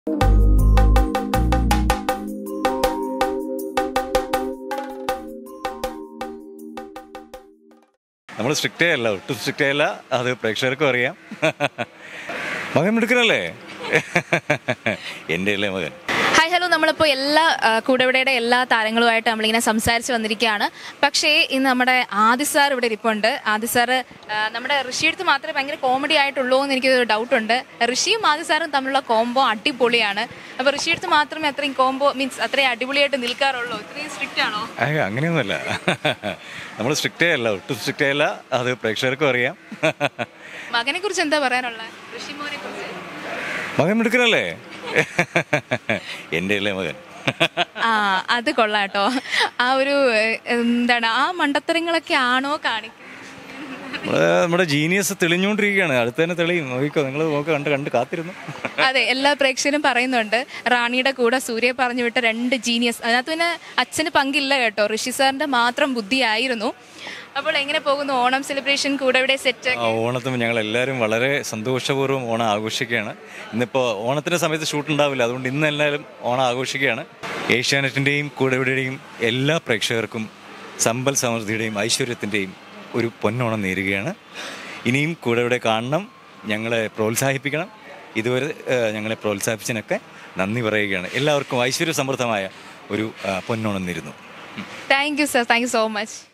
നമ്മൾ സ്ട്രിക്റ്റേ അല്ല ഒട്ടും സ്ട്രിക്റ്റേ അല്ല അത് പ്രേക്ഷകർക്കും അറിയാം മകൻ എടുക്കണല്ലേ എൻ്റെ അല്ലേ മകൻ ഹായ് ഹലോ നമ്മളിപ്പോൾ എല്ലാ ആ, കൂടെവിടെയുടെ എല്ലാ താരങ്ങളുമായിട്ട് നമ്മളിങ്ങനെ സംസാരിച്ച് വന്നിരിക്കുകയാണ് പക്ഷേ ഇന്ന് നമ്മുടെ ആദി സാർ ഇവിടെ ഇരിപ്പുണ്ട് ആദി സാറ് ആ, നമ്മുടെ ഋഷിയെടുത്ത് മാത്രമേ ഭയങ്കര കോമഡി ആയിട്ടുള്ളൂ എന്ന് എനിക്കൊരു ഡൗട്ടുണ്ട് ഋഷിയും ആദി സാറും തമ്മിലുള്ള കോംബോ അടിപൊളിയാണ് അപ്പോൾ ഋഷിയെടുത്ത് മാത്രമേ അത്രയും കോംബോ മീൻസ് അത്രയും അടിപൊളിയായിട്ട് നിൽക്കാറുള്ളൂ ഇത്രയും സ്ട്രിക്റ്റ് ആണോ അയ്യ അങ്ങനെയൊന്നുമല്ല നമ്മൾ സ്ട്രിക്റ്റേ അല്ല ഒട്ടും സ്ട്രിക്റ്റേ അല്ല അത് പ്രേക്ഷകർക്കും അറിയാം മകനെ കുറിച്ച് എന്താ പറയാനുള്ളത് ഋഷി മോനെ കുറിച്ച് മകൻ എടുക്കണല്ലേ എൻ്റെ അല്ലേ മകൻ ആ അത് കൊള്ളാം കേട്ടോ ആ ഒരു ഏഹ്, എന്താണ് ആ മണ്ടത്തരങ്ങളൊക്കെ ആണോ കാണിക്കുന്നത് നമ്മള് നമ്മുടെ ജീനിയസ് തെളിഞ്ഞുകൊണ്ടിരിക്കുകയാണ് അടുത്ത് തന്നെ തെളിയും നോക്കിക്കോ നിങ്ങൾ നോക്ക് കണ്ട് കണ്ട് കാത്തിരുന്നു അതെ എല്ലാ പ്രേക്ഷകരും പറയുന്നുണ്ട് റാണിയുടെ കൂടെ സൂര്യ പറഞ്ഞു വിട്ട രണ്ട് ജീനിയസ് അതിനകത്ത് പിന്നെ അച്ഛന് പങ്കില്ല കേട്ടോ ഋഷി സാറിന്റെ മാത്രം ബുദ്ധിയായിരുന്നു അപ്പോൾ എങ്ങനെ പോകുന്നു ഓണം സെലിബ്രേഷൻ കൂടെ ഇവിടെ സെറ്റ് ആ ഓണത്തിന് ഞങ്ങൾ എല്ലാവരും വളരെ സന്തോഷപൂർവ്വം ഓണം ആഘോഷിക്കുകയാണ് ഇന്നിപ്പോൾ ഓണത്തിൻ്റെ സമയത്ത് ഷൂട്ട് ഉണ്ടാവില്ല അതുകൊണ്ട് ഇന്ന് എല്ലാവരും ഓണം ആഘോഷിക്കുകയാണ് ഏഷ്യാനെറ്റിൻ്റെയും കൂടെവിടെയും എല്ലാ പ്രേക്ഷകർക്കും സമ്പൽ സമൃദ്ധിയുടെയും ഐശ്വര്യത്തിൻ്റെയും ഒരു പൊന്നോണം നേരുകയാണ് ഇനിയും കൂടെവിടെ കാണണം ഞങ്ങളെ പ്രോത്സാഹിപ്പിക്കണം ഇതുവരെ ഏഹ്, ഞങ്ങളെ പ്രോത്സാഹിപ്പിച്ചതിനൊക്കെ നന്ദി പറയുകയാണ് എല്ലാവർക്കും ഐശ്വര്യ സമൃദ്ധമായ ഒരു ആ, പൊന്നോണം നേരുന്നു thank you sir thank you so much